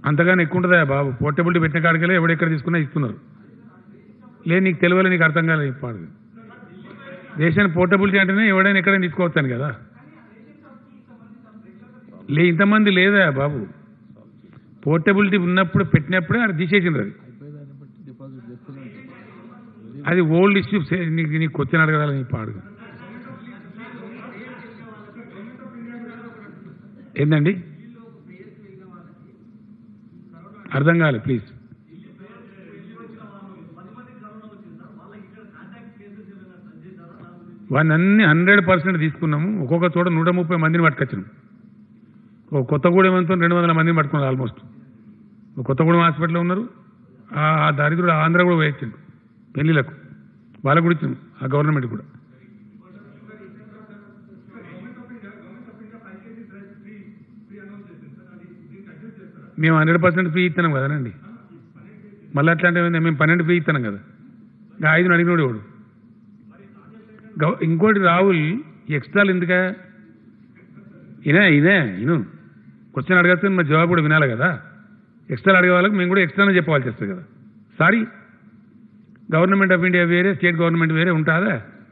అంతగానే ఎక్కువ ఉంటుందా బాబు పోర్టబిలిటీ పెట్టిన కాడికెళ్ళి ఎవడెక్కడ తీసుకున్నా ఇస్తున్నారు లేదు నీకు తెలియలే నీకు అర్థం కాలేదు చెప్పాడు దేశాన్ని పోర్టబిలిటీ అంటేనే ఎవడైనా ఎక్కడైనా తీసుకోవచ్చాను కదా లే ఇంతమంది లేదా బాబు పోర్టబిలిటీ ఉన్నప్పుడు పెట్టినప్పుడే అది తీసేసిండ్రు అది అది ఓల్డ్ ఇష్యూ నీకు నీకు క్వశ్చన్ అడగదాలి నీ పాడుగా ఏందండి అర్థం కాలేదు ప్లీజ్ వాడిని అన్ని హండ్రెడ్ పర్సెంట్ తీసుకున్నాము ఒక్కొక్క చోట నూట ముప్పై మందిని పట్టుకొచ్చినాం ఓ కొత్తగూడెం అంతా రెండు వందల మందిని పట్టుకున్నారు ఆల్మోస్ట్ ఓ కొత్తగూడెం హాస్పిటల్లో ఉన్నారు ఆ ఆ దరిద్రుడు ఆంధ్ర కూడా వేయించండు పెళ్లిలకు వాళ్ళకు కూడా ఇచ్చాం ఆ గవర్నమెంట్ కూడా మేము హండ్రెడ్ పర్సెంట్ ఫ్రీ ఇస్తున్నాం కదనండి మళ్ళీ అట్లాంటి మేము పన్నెండు ఫ్రీ ఇస్తున్నాం కదా ఇంకా ఐదుని అడిగినోడు ఎవడు గవ- ఇంకోటి రాహుల్ ఎక్స్ట్రాలు ఎందుకా ఇనే ఇదే ఇను క్వశ్చన్ అడగచ్చు మరి జవాబు కూడా వినాలి కదా ఎక్స్ట్రా అడిగే వాళ్ళకి మేము కూడా ఎక్స్ట్రానే చెప్పాల్సి వస్తుంది కదా సారీ గవర్నమెంట్ ఆఫ్ ఇండియా వేరే స్టేట్ గవర్నమెంట్ వేరే ఉంటుందా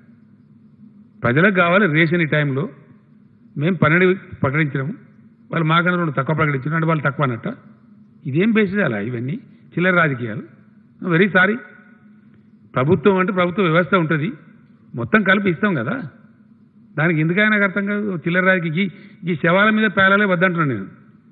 ప్రజలకు కావాలి రేషన్ ఈ టైంలో మేము పన్నెండు ప్రకటించినాము వాళ్ళు మాకన్నా రెండు తక్కువ ప్రకటించారు అంటే వాళ్ళు తక్కువ అన్నట్ట ఇదేం బేసిస్ అలా ఇవన్నీ చిల్లర రాజకీయాలు వెరీ సారీ ప్రభుత్వం అంటే ప్రభుత్వ వ్యవస్థ ఉంటుంది మొత్తం కలిపి ఇస్తాం కదా దానికి ఎందుకైనా నాకు అర్థం కాదు చిల్లర రాజకీయ ఈ- ఈ శవాల మీద పేలాలే వద్దంటున్నాను నేను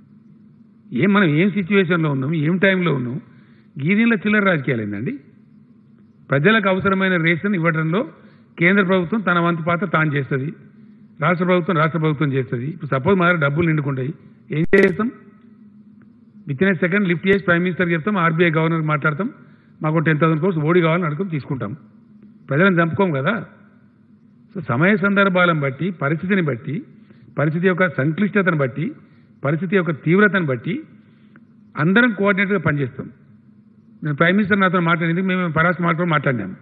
ఏం మనం ఏం సిచ్యువేషన్లో ఉన్నాం ఏం టైంలో ఉన్నాం గీదీళ్ళ చిల్లర రాజకీయాలు ఏందండి ప్రజలకు అవసరమైన రేషన్ ఇవ్వడంలో కేంద్ర ప్రభుత్వం తన వంతు పాత్ర తాను చేస్తుంది రాష్ట్ర ప్రభుత్వం రాష్ట్ర ప్రభుత్వం చేస్తుంది ఇప్పుడు సపోజ్ మా దగ్గర డబ్బులు నిండుకుంటాయి ఏం చేస్తాం విత్ ఇన్ సెకండ్ లిఫ్ట్ చేసి ప్రైమ్ మినిస్టర్ చెప్తాం ఆర్బీఐ గవర్నర్ మాట్లాడతాం మాకు టెన్ థౌసండ్ కోర్స్ ఓడి కావాలని అడుగుతాం తీసుకుంటాం ప్రజలను చంపుకోం కదా సో సమయ సందర్భాలను బట్టి పరిస్థితిని బట్టి పరిస్థితి యొక్క సంక్లిష్టతను బట్టి పరిస్థితి యొక్క తీవ్రతను బట్టి అందరం కోఆర్డినేట్గా పనిచేస్తాం నేను ప్రైమ్ మినిస్టర్ నాతో మాట్లాడింది మేము పరాశ మాట్లాడి మాట్లాడినాము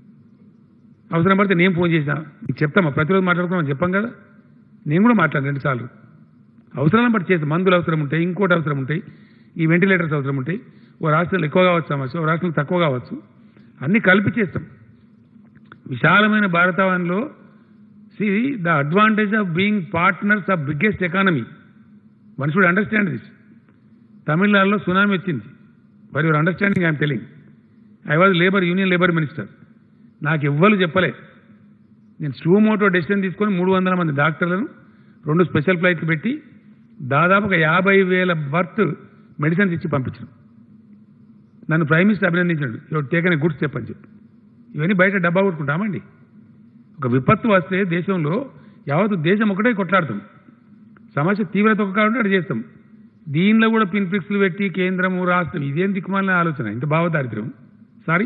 అవసరం పడితే నేను ఫోన్ చేసిన నీకు చెప్తామా ప్రతిరోజు మాట్లాడుకున్నాం చెప్పాం కదా నేను కూడా మాట్లాడాను రెండు సార్లు అవసరాలను బట్టి చేస్తాం మందులు అవసరం ఉంటాయి ఇంకోటి అవసరం ఉంటాయి ఈ వెంటిలేటర్స్ అవసరం ఉంటాయి ఓ రాష్ట్రంలో ఎక్కువ కావచ్చు సమస్య ఓ రాష్ట్రంలో తక్కువ కావచ్చు అన్నీ కలిపి చేస్తాం విశాలమైన భారతవనంలో see the advantage of being partners of biggest economy one should understand this తమిళనాడులో సునామీ వచ్చింది మరి your understanding I'm telling I was labour union labour minister నాకు ఎవ్వరు చెప్పలే నేను స్టూమోటో డెసిషన్ తీసుకొని మూడు వందల మంది డాక్టర్లను రెండు స్పెషల్ ఫ్లైట్లు పెట్టి దాదాపు ఒక యాభై వేల బర్త్ మెడిసిన్స్ ఇచ్చి పంపించాను నన్ను ప్రైమ్ మినిస్టర్ అభినందించాడు యువర్ టేకన్ గుడ్స్ చెప్పని చెప్పి ఇవన్నీ బయట డబ్బా కొట్టుకుంటామండి ఒక విపత్తు వస్తే దేశంలో యావత్ దేశం ఒకటే కొట్లాడతాం సమస్య తీవ్రత ఒక కాబట్టి అక్కడ చేస్తాం దీనిలో కూడా పిన్ ఫిక్స్లు పెట్టి కేంద్రము రాష్ట్రం ఇదేం దిక్కుమాలిన ఆలోచన ఇంత భావదారిద్ర్యం సారీ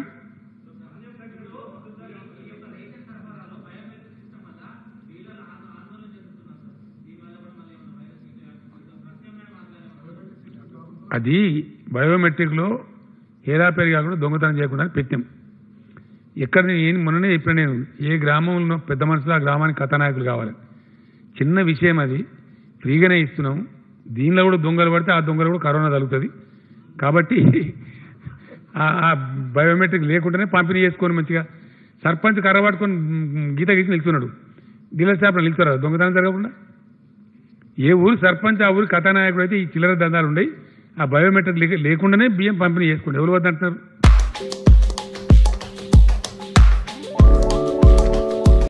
అది బయోమెట్రిక్లో హేరాపేరు కాకుండా దొంగతనం చేయకుండా పెట్టాం ఎక్కడ నేను ఏం మొన్ననే చెప్పిన నేను ఏ గ్రామంలో పెద్ద మనుషులు ఆ గ్రామానికి కథానాయకులు కావాలి చిన్న విషయం అది ఫ్రీగానే ఇస్తున్నాం దీనిలో కూడా దొంగలు పడితే ఆ దొంగలు కూడా కరోనా తగులుతుంది కాబట్టి ఆ- ఆ బయోమెట్రిక్ లేకుండానే పంపిణీ చేసుకొని మంచిగా సర్పంచ్ కర్ర పట్టుకొని మ్, గీత గీసి నిల్చున్నాడు డీలర్ షాప్లో నిల్చున్నారు దొంగతనం జరగకుండా ఏ ఊరు సర్పంచ్ ఆ ఊరు కథానాయకుడు అయితే ఈ చిల్లర దందాలు ఉండయి ఆ బయోమెట్రిక్ లేక- లేకుండానే బియ్యం పంపిణీ చేసుకోండి ఎవరు వద్దంటున్నారు